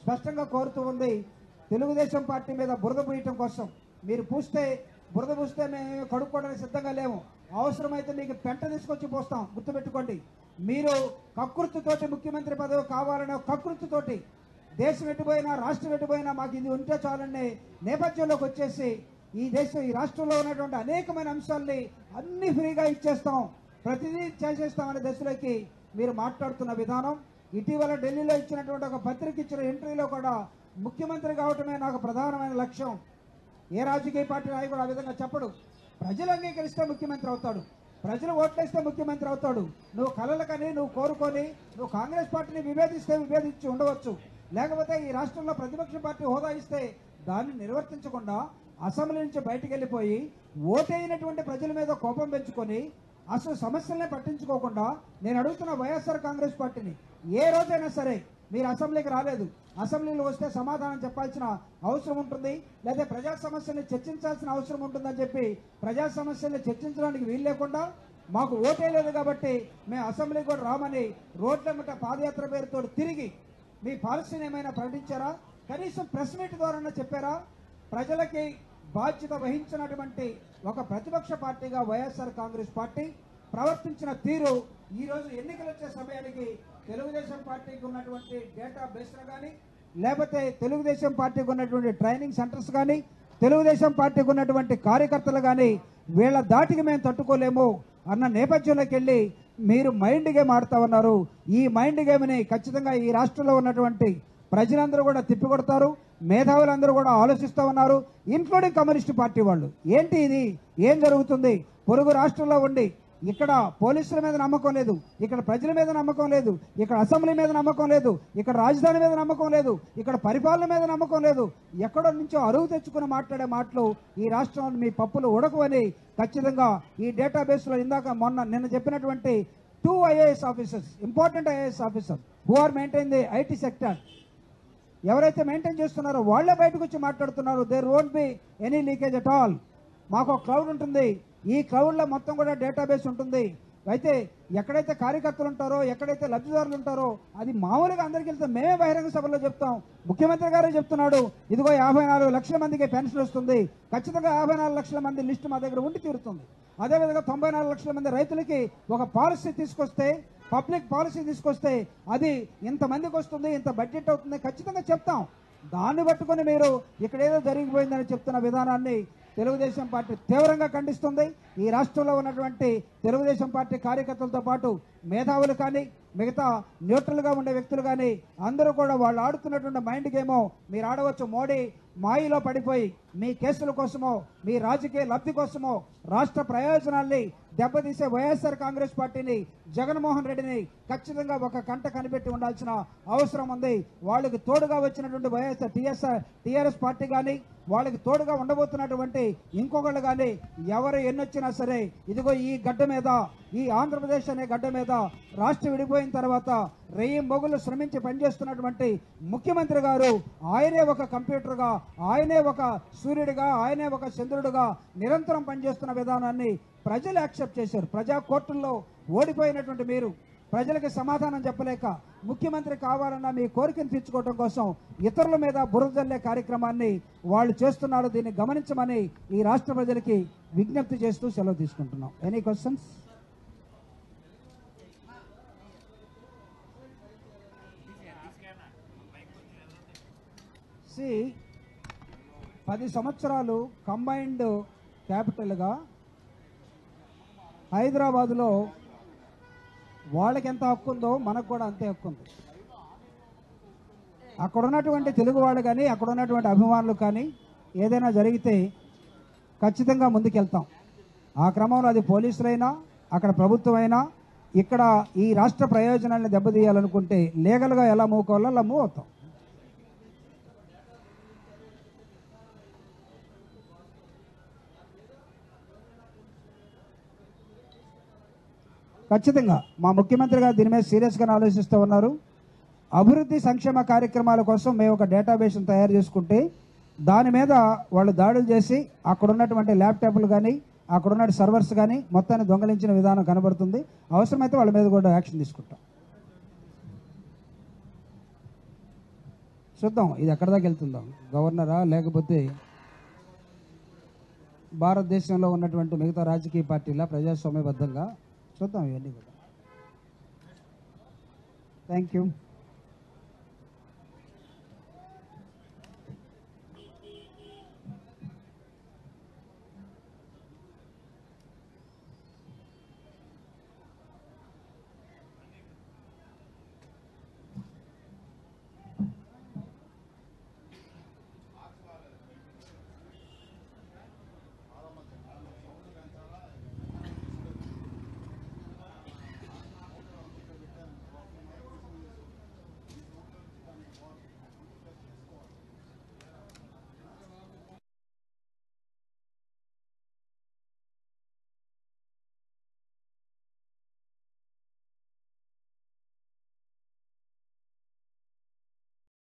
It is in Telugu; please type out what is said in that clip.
స్పష్టంగా కోరుతూ ఉంది తెలుగుదేశం పార్టీ మీద బురద పూయటం కోసం మీరు పూస్తే బురద పూస్తే మేము కడుక్కోవడానికి సిద్ధంగా లేము అవసరమైతే మీకు పెంట తీసుకొచ్చి పోస్తాం గుర్తుపెట్టుకోండి మీరు కకృతితోటి ముఖ్యమంత్రి పదవి కావాలనే కకృతితోటి దేశం ఎటుపోయినా రాష్ట్రం ఎటుపోయినా మాకు ఇది ఉంటే చాలనే నేపథ్యంలోకి వచ్చేసి ఈ దేశం ఈ రాష్ట్రంలో ఉన్నటువంటి అనేకమైన అంశాల్ని అన్ని ఫ్రీగా ఇచ్చేస్తాం ప్రతిదీ చేసేస్తామనే దశలోకి మీరు మాట్లాడుతున్న విధానం ఇటీవల ఢిల్లీలో ఇచ్చినటువంటి ఒక పత్రిక ఇచ్చిన ఇంటర్వ్యూలో కూడా ముఖ్యమంత్రి కావటమే నాకు ప్రధానమైన లక్ష్యం ఏ రాజకీయ పార్టీ నాయకుడు ఆ విధంగా చెప్పడు ప్రజలు అంగీకరిస్తే ముఖ్యమంత్రి అవుతాడు ప్రజలు ఓట్లేస్తే ముఖ్యమంత్రి అవుతాడు నువ్వు కలలకని నువ్వు కోరుకొని నువ్వు కాంగ్రెస్ పార్టీని విభేదిస్తే విభేదించి ఉండవచ్చు లేకపోతే ఈ రాష్ట్రంలో ప్రతిపక్ష పార్టీ హోదా ఇస్తే దాన్ని నిర్వర్తించకుండా అసెంబ్లీ నుంచి బయటికి వెళ్ళిపోయి ఓటైనటువంటి ప్రజల మీద కోపం పెంచుకొని అసలు సమస్యలనే పట్టించుకోకుండా నేను అడుగుతున్న వైఎస్ఆర్ కాంగ్రెస్ పార్టీని ఏ రోజైనా సరే మీరు అసెంబ్లీకి రాలేదు అసెంబ్లీలో వస్తే సమాధానం చెప్పాల్సిన అవసరం ఉంటుంది లేదా ప్రజా సమస్యల్ని చర్చించాల్సిన అవసరం ఉంటుందని చెప్పి ప్రజా సమస్యల్ని చర్చించడానికి వీలు లేకుండా మాకు ఓటే లేదు కాబట్టి మేము అసెంబ్లీకి కూడా రామని రోడ్లమ్మట పాదయాత్ర పేరుతో తిరిగి మీ పాలసీని ఏమైనా ప్రకటించారా కనీసం ప్రెస్ మీట్ ద్వారా చెప్పారా ప్రజలకి బాధ్యత వహించినటువంటి ఒక ప్రతిపక్ష పార్టీగా వైఎస్ఆర్ కాంగ్రెస్ పార్టీ ప్రవర్తించిన తీరు ఈ రోజు ఎన్నికలు వచ్చే సమయానికి తెలుగుదేశం పార్టీకి ఉన్నటువంటి డేటా బేస్లు కానీ లేకపోతే తెలుగుదేశం పార్టీకి ఉన్నటువంటి ట్రైనింగ్ సెంటర్స్ కానీ తెలుగుదేశం పార్టీకి ఉన్నటువంటి కార్యకర్తలు కానీ వీళ్ళ దాటికి మేము తట్టుకోలేము అన్న నేపథ్యంలోకి వెళ్ళి మీరు మైండ్ గేమ్ ఆడుతా ఉన్నారు ఈ మైండ్ గేమ్ని ఖచ్చితంగా ఈ రాష్ట్రంలో ఉన్నటువంటి ప్రజలందరూ కూడా తిప్పికొడతారు మేధావులందరూ కూడా ఆలోచిస్తూ ఉన్నారు ఇన్క్లూడింగ్ కమ్యూనిస్ట్ పార్టీ వాళ్ళు ఏంటి ఇది ఏం జరుగుతుంది పొరుగు రాష్ట్రంలో ఉండి ఇక్కడ పోలీసుల మీద నమ్మకం లేదు ఇక్కడ ప్రజల మీద నమ్మకం లేదు ఇక్కడ అసెంబ్లీ మీద నమ్మకం లేదు ఇక్కడ రాజధాని మీద నమ్మకం లేదు ఇక్కడ పరిపాలన మీద నమ్మకం లేదు ఎక్కడో నుంచో అరువు తెచ్చుకుని మాట్లాడే మాటలు ఈ రాష్ట్రంలో మీ పప్పులు ఉడకవని ఖచ్చితంగా ఈ డేటాబేస్లో ఇందాక మొన్న నిన్న చెప్పినటువంటి two IAS officers important IAS officer who are maintain the IT sector ఎవరైతే మెయింటైన్ చేస్తున్నారో వాళ్ళే బయటకు వచ్చి మాట్లాడుతున్నారు there won't be any leakage at all మాకు ఒక క్లౌడ్ ఉంటుంది ఈ క్లౌడ్లో మొత్తం కూడా డేటాబేస్ ఉంటుంది అయితే ఎక్కడైతే కార్యకర్తలు ఉంటారో ఎక్కడైతే లబ్ధిదారులు ఉంటారో అది మామూలుగా అందరికీ వెళ్తే మేమే బహిరంగ సభలో చెప్తాం ముఖ్యమంత్రి గారే చెప్తున్నాడు ఇదిగో యాభై నాలుగు లక్షల మందికి పెన్షన్ వస్తుంది ఖచ్చితంగా యాభై నాలుగు లక్షల మంది లిస్టు మా దగ్గర ఉండి తీరుతుంది అదేవిధంగా తొంభై నాలుగు లక్షల మంది రైతులకి ఒక పాలసీ తీసుకొస్తే పబ్లిక్ పాలసీ తీసుకొస్తే అది ఇంతమందికి వస్తుంది ఇంత బడ్జెట్ అవుతుంది ఖచ్చితంగా చెప్తాం దాన్ని పట్టుకొని మీరు ఇక్కడ ఏదో జరిగిపోయిందని చెప్తున్న విధానాన్ని తెలుగుదేశం పార్టీ తీవ్రంగా ఖండిస్తుంది ఈ రాష్ట్రంలో ఉన్నటువంటి తెలుగుదేశం పార్టీ కార్యకర్తలతో పాటు మేధావులు కానీ మిగతా న్యూట్రల్గా ఉండే వ్యక్తులు కానీ అందరూ కూడా వాళ్ళు ఆడుతున్నటువంటి మైండ్ గేమో మీరు ఆడవచ్చు మోడీ మాయలో పడిపోయి మీ కేసుల కోసమో మీ రాజకీయ లబ్ధి కోసమో రాష్ట్ర ప్రయోజనాల్ని దెబ్బతీసే వైఎస్ఆర్ కాంగ్రెస్ పార్టీని జగన్మోహన్ రెడ్డిని ఖచ్చితంగా ఒక కంట కనిపెట్టి ఉండాల్సిన అవసరం ఉంది వాళ్ళకి తోడుగా వచ్చినటువంటి వైఎస్ఆర్ టీఎస్ఆర్ టీఆర్ఎస్ పార్టీ కానీ వాళ్ళకి తోడుగా ఉండబోతున్నటువంటి ఇంకొకళ్ళు కానీ ఎవరు ఎన్నొచ్చినా సరే ఇదిగో ఈ గడ్డ మీద ఈ ఆంధ్రప్రదేశ్ అనే గడ్డ మీద రాష్ట్రం విడిపోయిన తర్వాత రెయ్యి మొగులు శ్రమించి పనిచేస్తున్నటువంటి ముఖ్యమంత్రి గారు ఆయనే ఒక కంప్యూటర్గా ఆయనే ఒక సూర్యుడిగా ఆయనే ఒక చంద్రుడిగా నిరంతరం పనిచేస్తున్న విధానాన్ని ప్రజలు యాక్సెప్ట్ చేశారు ప్రజా కోర్టుల్లో ఓడిపోయినటువంటి మీరు ప్రజలకు సమాధానం చెప్పలేక ముఖ్యమంత్రి కావాలన్న మీ కోరికను తీర్చుకోవడం కోసం ఇతరుల మీద బురద జల్లే కార్యక్రమాన్ని వాళ్ళు చేస్తున్నారు దీన్ని గమనించమని ఈ రాష్ట్ర ప్రజలకి విజ్ఞప్తి చేస్తూ సెలవు తీసుకుంటున్నాం ఎనీ క్వశ్చన్స్ సి పది సంవత్సరాలు కంబైన్డ్ క్యాపిటల్గా హైదరాబాదులో వాళ్ళకి ఎంత హక్కు ఉందో మనకు కూడా అంతే హక్కు ఉంది అక్కడ ఉన్నటువంటి తెలుగు వాళ్ళు కానీ అక్కడ ఉన్నటువంటి అభిమానులు కానీ ఏదైనా జరిగితే ఖచ్చితంగా ముందుకెళ్తాం ఆ క్రమంలో అది పోలీసులైనా అక్కడ ప్రభుత్వం అయినా ఇక్కడ ఈ రాష్ట్ర ప్రయోజనాలను దెబ్బతీయాలనుకుంటే లీగల్గా ఎలా మూవ్ కావాలో అలా మూవ్ అవుతాం ఖచ్చితంగా మా ముఖ్యమంత్రి గారు దీని మీద సీరియస్గా ఆలోచిస్తూ ఉన్నారు అభివృద్ధి సంక్షేమ కార్యక్రమాల కోసం మేము ఒక డేటాబేస్ను తయారు చేసుకుంటే దాని మీద వాళ్ళు దాడులు చేసి అక్కడ ఉన్నటువంటి ల్యాప్టాప్లు కానీ అక్కడ ఉన్న సర్వర్స్ కానీ మొత్తాన్ని దొంగలించిన విధానం కనబడుతుంది అవసరమైతే వాళ్ళ మీద కూడా యాక్షన్ తీసుకుంటాం చూద్దాం ఇది ఎక్కడ దాకా వెళ్తుందో గవర్నరా లేకపోతే భారతదేశంలో ఉన్నటువంటి మిగతా రాజకీయ పార్టీల ప్రజాస్వామ్యబద్ధంగా చూద్దాం ఇవన్నీ కూడా థ్యాంక్ యూ